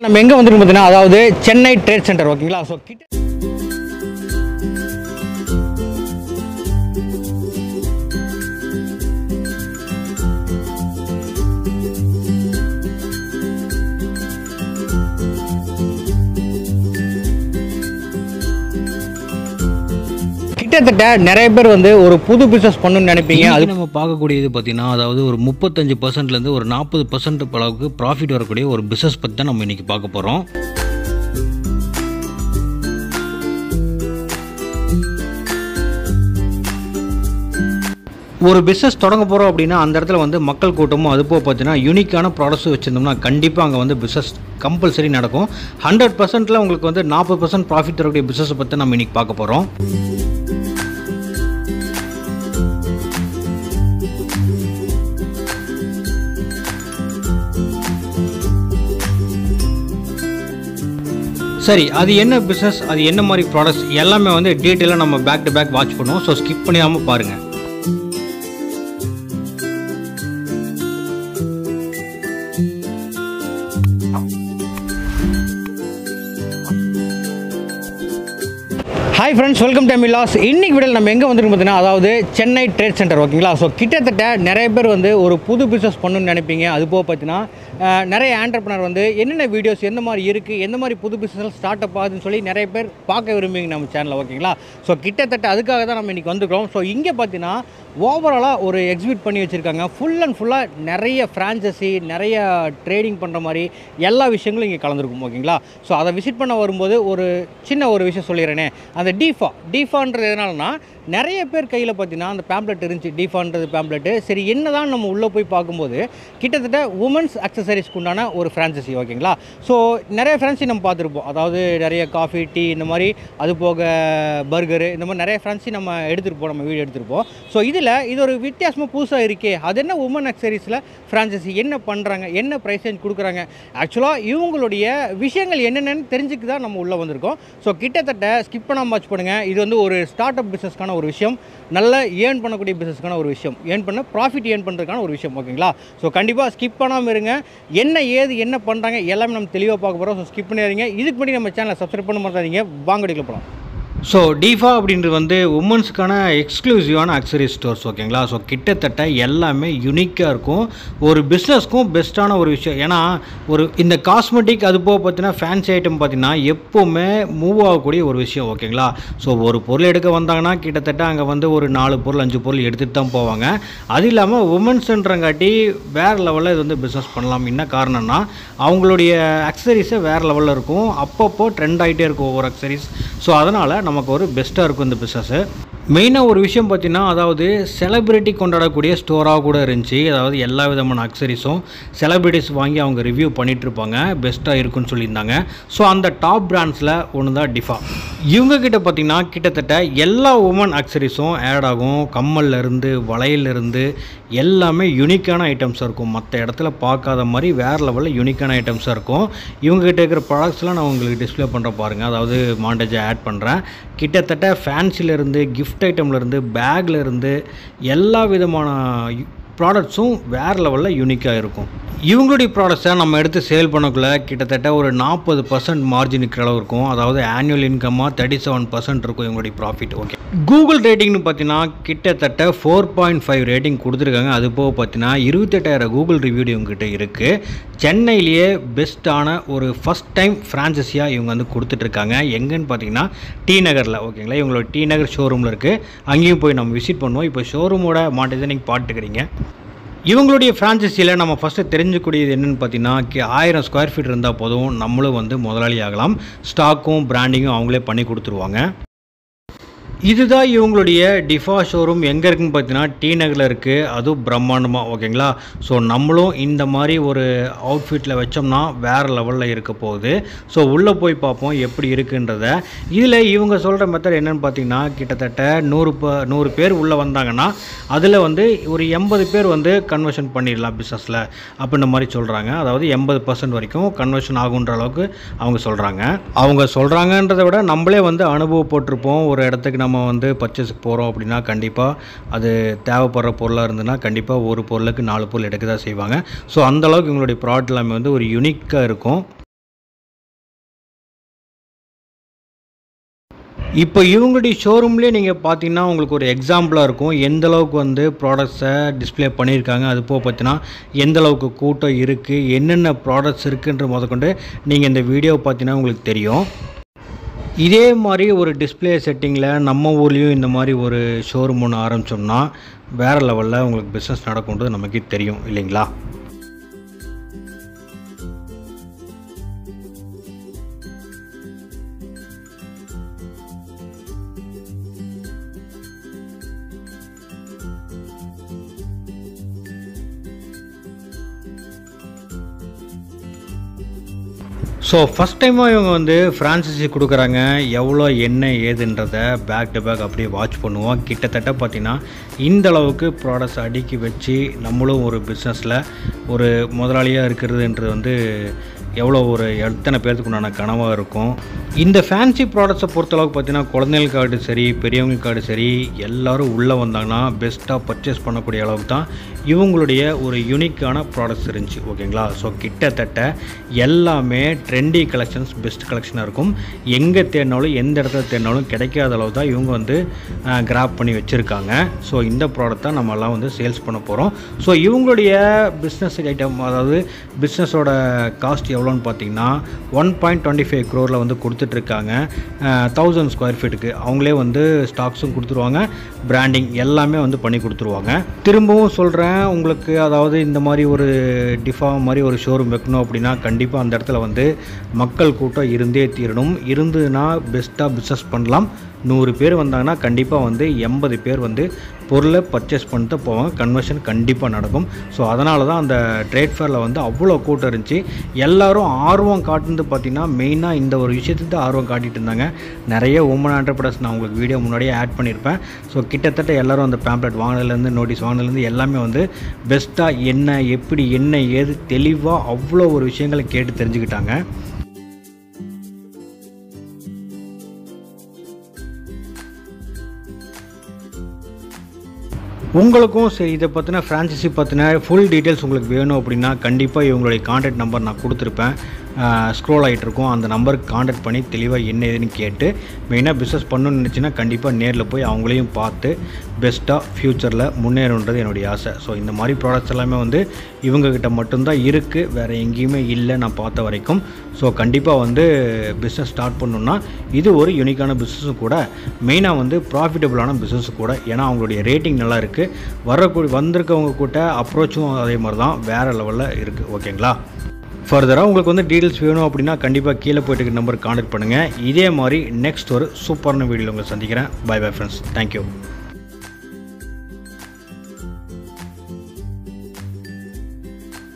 நம்ம எங்கே வந்துருக்கோம் பார்த்தீங்கன்னா அதாவது சென்னை ட்ரேட் சென்டர் ஓகேங்களா ஸோ கிட்ட கிட்டத்தட்ட நிறைய பேர் வந்து ஒரு புது பிஸ்னஸ் பண்ணணும்னு நினைப்பீங்க அது இன்னைக்கு நம்ம பார்க்கக்கூடியது பார்த்தீங்கன்னா அதாவது ஒரு முப்பத்தஞ்சு பர்சன்ட்லேருந்து ஒரு நாற்பது பர்சன்ட் அளவுக்கு ப்ராஃபிட் வரக்கூடிய ஒரு பிஸ்னஸ் பற்றி தான் நம்ம இன்னைக்கு பார்க்க போகிறோம் ஒரு பிஸ்னஸ் தொடங்க போகிறோம் அப்படின்னா அந்த இடத்துல வந்து மக்கள் கூட்டமும் அது போக பார்த்தீங்கன்னா யூனிக்கான ப்ராடக்ட்ஸ் வச்சுருந்தோம்னா கண்டிப்பாக அங்கே வந்து பிஸ்னஸ் கம்பல்சரி நடக்கும் ஹண்ட்ரட் பர்சன்ட்டில் உங்களுக்கு வந்து நாற்பது பர்சன்ட் ப்ராஃபிட் தரக்கூடிய பிஸ்னஸை பற்றி நம்ம இன்னைக்கு பார்க்க போகிறோம் சரி அது என்ன பிஸ்னஸ் அது என்ன மாதிரி ப்ராடக்ட்ஸ் எல்லாமே வந்து டீட்டெயிலாக நம்ம பேக் டு பேக் வாட்ச் பண்ணுவோம் ஸோ ஸ்கிப் பண்ணிடாமல் பாருங்கள் ஹாய் ஃப்ரெண்ட்ஸ் வெல்கம் டு மில்லாஸ் இன்னைக்கு வீடியோவில் நம்ம எங்கே வந்துருக்கோம் பார்த்தீங்கன்னா அதாவது சென்னை ட்ரேட் சென்டர் ஓகேங்களா ஸோ கிட்டத்தட்ட நிறைய பேர் வந்து ஒரு புது பிஸ்னஸ் பண்ணணும்னு நினைப்பீங்க அது போக பார்த்தீங்கன்னா அஹ், நிறைய ஆண்டர்பனர் வந்து என்னென்ன வீடியோஸ் எந்த மாதிரி இருக்குது எந்த மாதிரி புது பிஸ்னஸ் ஸ்டார்ட் அப் ஆகுதுன்னு சொல்லி நிறைய பேர் பார்க்க விரும்புவீங்க நம்ம சேனலில் ஓகேங்களா ஸோ கிட்டத்தட்ட அதுக்காக தான் நம்ம இன்றைக்கி வந்துருக்கோம் ஸோ இங்கே பார்த்தீங்கன்னா ஓவராலாக ஒரு எக்ஸிபிட் பண்ணி வச்சுருக்காங்க ஃபுல் அண்ட் ஃபுல்லாக நிறைய ஃப்ரான்ச்சைசி நிறைய ட்ரேடிங் பண்ணுற மாதிரி எல்லா விஷயங்களும் இங்கே கலந்துருக்கும் ஓகேங்களா ஸோ அதை விசிட் பண்ண வரும்போது ஒரு சின்ன ஒரு விஷயம் சொல்லிடுறேனே அந்த டீஃபா டீஃபான்றது எதனாலனா நிறைய பேர் கையில் பார்த்தீங்கன்னா அந்த பேம்ப்ளெட் இருந்துச்சு டீஃபான்றது பேம்ப்ளெட்டு சரி என்னதான் நம்ம உள்ளே போய் பார்க்கும்போது கிட்டத்தட்ட உமன்ஸ் அக்சசரிஸ்க்கு உண்டான ஒரு ஃப்ரான்ச்சைசி ஓகேங்களா ஸோ நிறைய ஃப்ரான்சி நம்ம பார்த்துருப்போம் அதாவது நிறைய காஃபி டீ இந்த மாதிரி அது போக பர்கரு இந்த மாதிரி நிறைய ஃப்ரான்சி நம்ம எடுத்துருப்போம் நம்ம வீடியோ எடுத்திருப்போம் ஸோ இதில் இது ஒரு வித்தியாசமாக புதுசாக இருக்கே அது என்ன உமன் அக்சரிஸில் ஃப்ரான்ச்சைசி என்ன பண்ணுறாங்க என்ன ப்ரைஸ் ரேஞ்ச் கொடுக்குறாங்க ஆக்சுவலாக இவங்களுடைய விஷயங்கள் என்னென்னு தெரிஞ்சுக்கு தான் நம்ம உள்ளே வந்திருக்கோம் ஸோ கிட்டத்தட்ட ஸ்கிப் பண்ணாமல் வாட்ச் பண்ணுங்கள் இது வந்து ஒரு ஸ்டார்ட் அப் பிஸ்னஸ்க்கான ஒரு விஷயம் நல்ல ஏர்ன் பண்ணக்கூடிய பிஸ்னஸ்க்கான ஒரு விஷயம் ஏர்ன் பண்ண ப்ராஃபிட் ஏர்ன் பண்ணுறதுக்கான ஒரு விஷயம் ஓகேங்களா ஸோ கண்டிப்பாக ஸ்கிப் பண்ணாமல் இருங்க என்ன ஏது என்ன பண்ணுறாங்க எல்லாமே நம்ம தெளிவாக பார்க்க போகிறோம் ஸோ ஸ்கிப் பண்ணிடுறீங்க இதுக்கு முன்னாடி நம்ம சேனலை சப்ஸ்கிரைப் பண்ண மாட்டாதீங்க வாங்க அடிக்கல போகலாம் ஸோ டிஃபா அப்படின்றது வந்து உமன்ஸ்க்கான எக்ஸ்க்ளூசிவான அக்சரி ஸ்டோர்ஸ் ஓகேங்களா ஸோ கிட்டத்தட்ட எல்லாமே யூனிக்காக இருக்கும் ஒரு பிஸ்னஸ்க்கும் பெஸ்ட்டான ஒரு விஷயம் ஏன்னா ஒரு இந்த காஸ்மெட்டிக் அது போக பார்த்தீங்கன்னா ஃபேன்சி ஐட்டம் பார்த்தீங்கன்னா எப்போவுமே மூவ் ஆகக்கூடிய ஒரு விஷயம் ஓகேங்களா ஸோ ஒரு பொருள் எடுக்க வந்தாங்கன்னா கிட்டத்தட்ட அங்கே வந்து ஒரு நாலு பொருள் அஞ்சு பொருள் எடுத்துகிட்டு தான் போவாங்க அது இல்லாமல் உமன்ஸ்ன்றங்காட்டி வேறு லெவலில் இது வந்து பிஸ்னஸ் பண்ணலாம் என்ன காரணம்னா அவங்களுடைய அக்சரிஸே வேறு லெவலில் இருக்கும் அப்பப்போ ட்ரெண்ட் ஆகிட்டே இருக்கும் ஒவ்வொரு அக்சரிஸ் ஸோ அதனால் நமக்கு ஒரு பெஸ்ட்டாக இருக்கும் இந்த பிஸ்னஸ்ஸு மெயினாக ஒரு விஷயம் பார்த்தீங்கன்னா அதாவது செலிப்ரிட்டி கொண்டாடக்கூடிய ஸ்டோராக கூட இருந்துச்சு அதாவது எல்லா விதமான அக்சரிஸும் செலிப்ரிட்டிஸ் வாங்கி அவங்க ரிவ்யூ பண்ணிட்டு இருப்பாங்க பெஸ்ட்டாக இருக்குன்னு சொல்லியிருந்தாங்க ஸோ அந்த டாப் பிராண்ட்ஸில் ஒன்று தான் டிஃபா இவங்க கிட்ட பார்த்தீங்கன்னா கிட்டத்தட்ட எல்லா உமன் அக்சரிஸும் ஆட் ஆகும் கம்மல்ல இருந்து வளையல்ல இருந்து எல்லாமே யூனிக்கான ஐட்டம்ஸாக இருக்கும் மற்ற இடத்துல பார்க்காத மாதிரி வேறு லெவலில் யூனிக்கான ஐட்டம்ஸாக இருக்கும் இவங்க கிட்ட இருக்கிற ப்ராடக்ட்ஸ்லாம் நான் உங்களுக்கு டிஸ்ப்ளே பண்ணுற பாருங்கள் அதாவது மாண்டேஜை ஆட் பண்ணுறேன் கிட்டத்தட்ட ஃபேன்சிலேருந்து கிஃப்ட் ஐட்டம்லேருந்து பேக்லேருந்து எல்லா விதமான ப்ராடக்ட்ஸும் வேறு லெவலில் யூனிக்காக இருக்கும் இவங்களுடைய ப்ராடக்ட்ஸை நம்ம எடுத்து சேல் பண்ணக்குள்ள கிட்டத்தட்ட ஒரு நாற்பது பர்சன்ட் மார்ஜின் இருக்கிற அளவு இருக்கும் அதாவது ஆனுவல் இன்கம்மாக தேர்ட்டி செவன் பர்சன்ட் இருக்கும் இவங்களுடைய ப்ராஃபிட் ஓகே கூகுள் ரேட்டிங்னு பார்த்தீங்கன்னா கிட்டத்தட்ட ஃபோர் பாயிண்ட் ஃபைவ் ரேட்டிங் கொடுத்துருக்காங்க அது போக பார்த்தீங்கன்னா இருபத்தெட்டாயிரம் கூகுள் ரிவ்யூ இவங்ககிட்ட இருக்குது சென்னையிலேயே பெஸ்ட்டான ஒரு ஃபஸ்ட் டைம் ஃப்ரான்ச்சைஸியாக இவங்க வந்து கொடுத்துட்ருக்காங்க எங்கன்னு பார்த்தீங்கன்னா டி நகரில் ஓகேங்களா இவங்களோட டி நகர் ஷோரூமில் இருக்குது அங்கேயும் போய் நம்ம விசிட் பண்ணுவோம் இப்போ ஷோரூமோட மாட்டேஜை நீங்கள் பாட்டுக்கிறீங்க இவங்களுடைய ஃப்ரான்ச்சைஸியில் நம்ம ஃபஸ்ட்டு தெரிஞ்சுக்கூடியது என்னென்னு பார்த்தீங்கன்னா கி- ஆயிரம் ஸ்கொயர் ஃபீட் இருந்தால் போதும் நம்மளும் வந்து முதலாளி ஆகலாம் ஸ்டாக்கும் பிராண்டிங்கும் அவங்களே பண்ணி கொடுத்துருவாங்க இதுதான் இவங்களுடைய டிஃபா ஷோரூம் எங்கே இருக்குன்னு பார்த்தீங்கன்னா டி நகரில் இருக்குது அதுவும் பிரம்மாண்டமாக ஓகேங்களா ஸோ நம்மளும் இந்த மாதிரி ஒரு அவுட்ஃபிட்டில் வச்சோம்னா வேறு லெவலில் இருக்க போகுது ஸோ உள்ளே போய் பார்ப்போம் எப்படி இருக்குன்றத இதில் இவங்க சொல்கிற மெத்தட் என்னென்னு பார்த்தீங்கன்னா கிட்டத்தட்ட நூறு ப நூறு பேர் உள்ளே வந்தாங்கன்னா அதில் வந்து ஒரு எண்பது பேர் வந்து கன்வர்ஷன் பண்ணிடலாம் பிஸ்னஸில் அப்படின்ற மாதிரி சொல்கிறாங்க அதாவது எண்பது பர்சன்ட் வரைக்கும் கன்வர்ஷன் ஆகுன்ற அளவுக்கு அவங்க சொல்கிறாங்க அவங்க சொல்கிறாங்கன்றதை விட நம்மளே வந்து அனுபவப்பட்டிருப்போம் ஒரு இடத்துக்கு நம்ம வந்து பர்ச்சேஸுக்கு போகிறோம் அப்படின்னா கண்டிப்பாக அது தேவைப்படுற பொருளாக இருந்ததுன்னா கண்டிப்பாக ஒரு பொருளுக்கு நாலு பொருள் எடுக்க தான் செய்வாங்க ஸோ அந்த அளவுக்கு இவங்களுடைய ப்ராடக்ட் எல்லாமே வந்து ஒரு யூனிக்காக இருக்கும் இப்போ இவங்களுடைய ஷோரூம்லேயே நீங்கள் பார்த்தீங்கன்னா உங்களுக்கு ஒரு எக்ஸாம்பிளாக இருக்கும் எந்த அளவுக்கு வந்து ப்ராடக்ட்ஸை டிஸ்ப்ளே பண்ணியிருக்காங்க அது போக பார்த்தீங்கன்னா எந்த அளவுக்கு கூட்டம் இருக்குது என்னென்ன ப்ராடக்ட்ஸ் இருக்குன்ற முதற்கொண்டு நீங்கள் இந்த வீடியோ பார்த்தீங்கன்னா உங்களுக்கு தெரியும் இதே மாதிரி ஒரு டிஸ்ப்ளே செட்டிங்கில் நம்ம ஊர்லேயும் இந்த மாதிரி ஒரு ஷோரூம் ஒன்று ஆரம்பித்தோம்னா வேறு லெவலில் உங்களுக்கு பிஸ்னஸ் நடக்கும்ன்றது நமக்கு தெரியும் இல்லைங்களா ஸோ ஃபஸ்ட் டைமாக இவங்க வந்து ஃப்ரான்சைசி கொடுக்குறாங்க எவ்வளோ என்ன ஏதுன்றதை பேக் டு பேக் அப்படியே வாட்ச் பண்ணுவோம் கிட்டத்தட்ட பார்த்திங்கன்னா இந்த அளவுக்கு ப்ராடக்ட்ஸ் அடுக்கி வச்சு நம்மளும் ஒரு பிஸ்னஸில் ஒரு முதலாளியாக இருக்கிறதுன்றது வந்து எவ்வளோ ஒரு எத்தனை பேர்த்துக்கு உண்டான கனவாக இருக்கும் இந்த ஃபேன்சி ப்ராடக்ட்ஸை பொறுத்தளவுக்கு பார்த்தீங்கன்னா குழந்தைகளுக்காடு சரி பெரியவங்களுக்காடு சரி எல்லோரும் உள்ளே வந்தாங்கன்னா பெஸ்ட்டாக பர்ச்சேஸ் பண்ணக்கூடிய அளவுக்கு தான் இவங்களுடைய ஒரு யூனிக்கான ப்ராடக்ட்ஸ் இருந்துச்சு ஓகேங்களா ஸோ கிட்டத்தட்ட எல்லாமே ட்ரெண்டி கலெக்ஷன்ஸ் பெஸ்ட் கலெக்ஷனாக இருக்கும் எங்கே தேடினாலும் எந்த இடத்துல தேடினாலும் கிடைக்காத அளவு தான் இவங்க வந்து கிராப் பண்ணி வச்சுருக்காங்க ஸோ இந்த ப்ராடக்ட் தான் நம்ம எல்லாம் வந்து சேல்ஸ் பண்ண போகிறோம் ஸோ இவங்களுடைய பிஸ்னஸ் ஐட்டம் அதாவது பிஸ்னஸோட காஸ்ட் எவ்வளோன்னு பார்த்தீங்கன்னா ஒன் பாயிண்ட் டுவெண்ட்டி ஃபைவ் க்ரோரில் வந்து கொடுத்துட்ருக்காங்க தௌசண்ட் ஸ்கொயர் ஃபீட்டுக்கு அவங்களே வந்து ஸ்டாக்ஸும் கொடுத்துருவாங்க பிராண்டிங் எல்லாமே வந்து பண்ணி கொடுத்துருவாங்க திரும்பவும் சொல்கிறேன் உங்களுக்கு அதாவது இந்த மாதிரி ஒரு டிஃபா மாதிரி ஒரு ஷோரூம் வைக்கணும் அப்படின்னா கண்டிப்பாக அந்த இடத்துல வந்து மக்கள் கூட்டம் இருந்தே தீரணும் இருந்ததுன்னா பெஸ்ட்டாக பிஸ்னஸ் பண்ணலாம் நூறு பேர் வந்தாங்கன்னா கண்டிப்பாக வந்து எண்பது பேர் வந்து பொருளை பர்ச்சேஸ் பண்ணிட்டு போவாங்க கன்வர்ஷன் கண்டிப்பாக நடக்கும் ஸோ அதனால தான் அந்த ட்ரேட் ஃபேரில் வந்து அவ்வளோ கூட்டம் இருந்துச்சு எல்லாரும் ஆர்வம் காட்டுனது பார்த்திங்கன்னா மெயினாக இந்த ஒரு விஷயத்துக்கு தான் ஆர்வம் காட்டிட்டு இருந்தாங்க நிறைய உமன் ஆண்டர்பிரஸ் நான் உங்களுக்கு வீடியோ முன்னாடியே ஆட் பண்ணியிருப்பேன் ஸோ கிட்டத்தட்ட எல்லாரும் அந்த பேம்ப்ளெட் வாங்கினதுலேருந்து நோட்டீஸ் வாங்கினதுலேருந்து எல்லாமே வந்து பெஸ்ட்டாக என்ன எப்படி என்ன ஏது தெளிவாக அவ்வளோ ஒரு விஷயங்களை கேட்டு தெரிஞ்சுக்கிட்டாங்க உங்களுக்கும் சரி இதை பற்றின ஃப்ரான்ச்சைசி பற்றின ஃபுல் டீட்டெயில்ஸ் உங்களுக்கு வேணும் அப்படின்னா கண்டிப்பாக இவங்களுடைய காண்டாக்ட் நம்பர் நான் கொடுத்துருப்பேன் ஸ்க்ரோல் ஆகிட்டு இருக்கும் அந்த நம்பருக்கு காண்டாக்ட் பண்ணி தெளிவாக என்ன ஏதுன்னு கேட்டு மெயினாக பிஸ்னஸ் பண்ணணும்னு நினச்சின்னா கண்டிப்பாக நேரில் போய் அவங்களையும் பார்த்து பெஸ்ட்டாக ஃப்யூச்சரில் முன்னேறணுன்றது என்னுடைய ஆசை ஸோ இந்த மாதிரி ப்ராடக்ட்ஸ் எல்லாமே வந்து இவங்கக்கிட்ட மட்டும்தான் இருக்குது வேறு எங்கேயுமே இல்லை நான் பார்த்த வரைக்கும் ஸோ கண்டிப்பாக வந்து பிஸ்னஸ் ஸ்டார்ட் பண்ணணுன்னா இது ஒரு யூனிக்கான பிஸ்னஸும் கூட மெயினாக வந்து ப்ராஃபிட்டபுளான பிஸ்னஸ் கூட ஏன்னா அவங்களுடைய ரேட்டிங் நல்லா இருக்குது வரக்கூடிய வந்திருக்கவங்க கூட்ட அப்ரோச்சும் அதே மாதிரி தான் வேறு லெவலில் இருக்குது ஓகேங்களா ஃபர்தராக உங்களுக்கு வந்து டீட்டெயில்ஸ் வேணும் அப்படின்னா கண்டிப்பாக கீழே போயிட்டு நம்பருக்கு காண்டாக்ட் பண்ணுங்கள் இதே மாதிரி நெக்ஸ்ட் ஒரு சூப்பரான வீடியோவில் உங்களை சந்திக்கிறேன் பை பை ஃப்ரெண்ட்ஸ் தேங்க்யூ